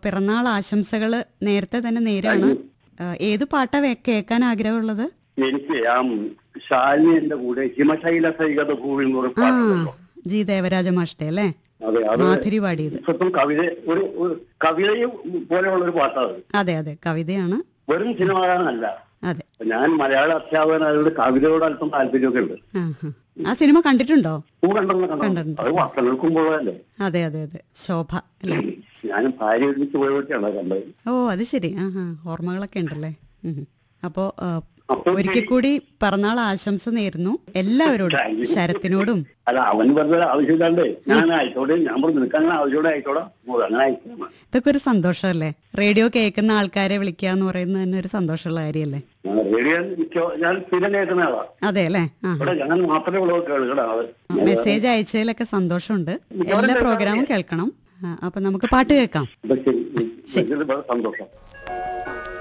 പിറന്നാൾ ആശംസകൾ നേരത്തെ തന്നെ നേരാണ് ആ, ഏത് പാട്ടാ വേ- കേൾക്കാൻ ആഗ്രഹമുള്ളത് എനിക്ക് ആ ശാലിനിന്റെ കൂടെ ഹിമശൈല സൈകത ഭൂമി എന്ന് പറഞ്ഞ ആ പാട്ടുണ്ടല്ലോ ജി ദേവരാജ മാഷ്ടേ അല്ലേ അതെ അത് മാധുരി പാടിയത് ഇപ്പം കവിത ഒരു ഒരു കവിതയും പോലെയുള്ള ഒരു പാട്ടാണ് അതെ അതെ കവിതയാണ് വെറും സിനിമകാരനല്ല അതെ ഞാൻ മലയാള അധ്യാപകനായതുകൊണ്ട് കവിതയോട് അല്പം താല്പര്യമൊക്കെ ഉണ്ട് ആ ആ. ആ സിനിമ കണ്ടിട്ടുണ്ടോ പൂ കണ്ടെന്ന് കണ്ടോ കണ്ടിട്ടുണ്ട്. അത് വർഷങ്ങൾക്ക് മുമ്പുള്ളതല്ലേ അതെ അതെ അതെ ശോഭ അല്ലേ ഞാൻ ഭാര്യ ഒരുമിച്ച് പോയതൊക്കെയാണ് കണ്ടത് ഓ അത് ശരി ആ ആ ഓർമ്മകളൊക്കെ ഉണ്ടല്ലേ ഉം. അപ്പോ ആ, അപ്പൊ ഒരിക്കൽ കൂടി പിറന്നാൾ ആശംസ നേരുന്നു എല്ലാവരോടും Thank you. ശരത്തിനോടും അല്ല അവൻ വെറുതെ ആവശ്യമില്ലാണ്ട് ഞാൻ ആയിക്കോട്ടെ ഞാൻ പറഞ്ഞു നിനക്ക് അങ്ങനെ ആവശ്യത്തോടെ ആയിക്കോട്ടെ ഓ, അങ്ങനെ ആയിക്കോട്ടെ ഇതൊക്കെ ഒരു സന്തോഷമല്ലേ റേഡിയോ കേൾക്കുന്ന ആൾക്കാരെ വിളിക്കുക എന്ന് പറയുന്നത് തന്നെ ഒരു സന്തോഷമുള്ള കാര്യമല്ലേ ഞാൻ റേഡിയോ മിക്ക- ഞാൻ സ്ഥിരം കേൾക്കുന്ന ആളാ അതെ അല്ലേ ആ ഇവിടെ ഞാൻ മാത്രമേ ഉള്ളൂ കേൾക്കണ ആള് മെസ്സേജ് അയച്ചതിലൊക്കെ സന്തോഷമുണ്ട് എല്ലാ പ്രോഗ്രാമും കേൾക്കണം ആ, അപ്പൊ നമുക്ക് പാട്ട് കേൾക്കാം ഇതൊക്കെ ശരി. ഇതിൽ വളരെ സന്തോഷം